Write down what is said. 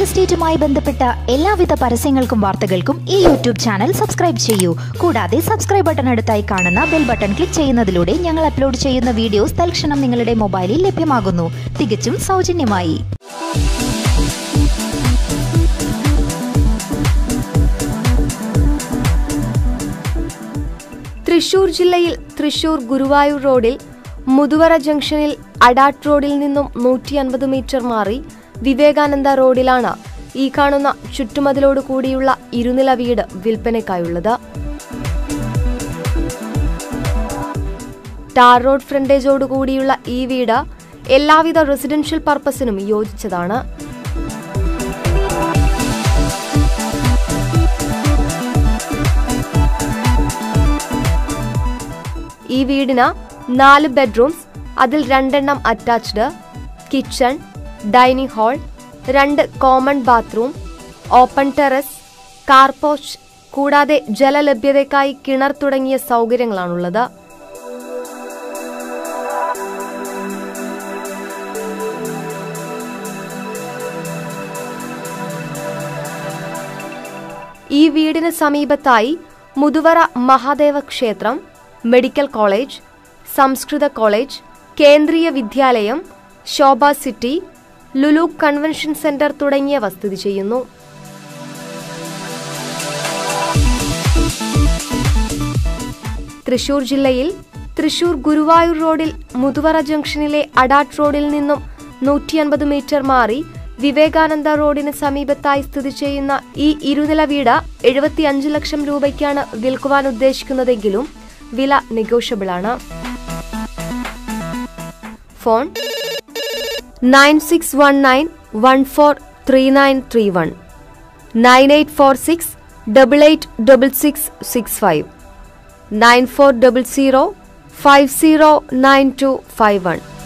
എസ്റ്റേറ്റുമായി ബന്ധപ്പെട്ട എല്ലാവിധ പരസ്യങ്ങൾക്കും വാർത്തകൾക്കും ഈ യൂട്യൂബ് ചാനൽ സബ്സ്ക്രൈബ് ചെയ്യൂ കൂടാതെ സബ്സ്ക്രൈബ് ബട്ടൺ അടുത്തായി കാണുന്ന ബെൽ ബട്ടൺ ക്ലിക്ക് ചെയ്യുന്നതിലൂടെ ഞങ്ങൾ അപ്ലോഡ് ചെയ്യുന്ന വീഡിയോസ് തൽക്ഷണം നിങ്ങളുടെ മൊബൈലിൽ ലഭ്യമാകുന്നു തികച്ചും സൗജന്യമായി തൃശൂർ ജില്ലയിൽ തൃശൂർ ഗുരുവായൂർ റോഡിൽ മുതുവറ ജംഗ്ഷനിൽ അഡാട്ട് റോഡിൽ നിന്നും നൂറ്റി അൻപത് മീറ്റർ മാറി വിവേകാനന്ദ റോഡിലാണ് ഈ കാണുന്ന ചുറ്റുമതിലോട് കൂടിയുള്ള ഇരുനില വീട് വിൽപ്പനയ്ക്കായുള്ളത് ടാർ റോഡ് ഫ്രണ്ടേജോട് കൂടിയുള്ള ഈ വീട് എല്ലാവിധ റെസിഡൻഷ്യൽ പർപ്പസിനും യോജിച്ചതാണ് ഈ വീടിന് നാല് ബെഡ്റൂംസ് അതിൽ രണ്ടെണ്ണം അറ്റാച്ച്ഡ് കിച്ചൺ ഡൈനിങ് ഹാൾ രണ്ട് common bathroom open terrace car പോസ്റ്റ് കൂടാതെ ജലലഭ്യതയ്ക്കായി കിണർ തുടങ്ങിയ സൗകര്യങ്ങളാണുള്ളത് ഈ വീടിന് സമീപത്തായി മുതുവറ മഹാദേവ ക്ഷേത്രം മെഡിക്കൽ കോളേജ് സംസ്കൃത college Kendriya Vidyalaya Sobha city Lulu convention centre തുടങ്ങിയവ സ്ഥിതി ചെയ്യുന്നു തൃശൂർ ജില്ലയിൽ തൃശൂർ ഗുരുവായൂർ റോഡിൽ മുതുവറ ജംഗ്ഷനിലെ അഡാട്ട് റോഡിൽ നിന്നും നൂറ്റി അൻപത് മീറ്റർ മാറി വിവേകാനന്ദ റോഡിന് സമീപത്തായി സ്ഥിതി ചെയ്യുന്ന ഈ ഇരുനില വീട് എഴുപത്തിയഞ്ച് ലക്ഷം രൂപയ്ക്കാണ് വിൽക്കുവാൻ ഉദ്ദേശിക്കുന്നതെങ്കിലും വില നെഗോഷ്യബിൾ ആണ് phone nine six one nine one four three nine three one nine eight four six double eight double six six five nine four double zero five zero nine two five one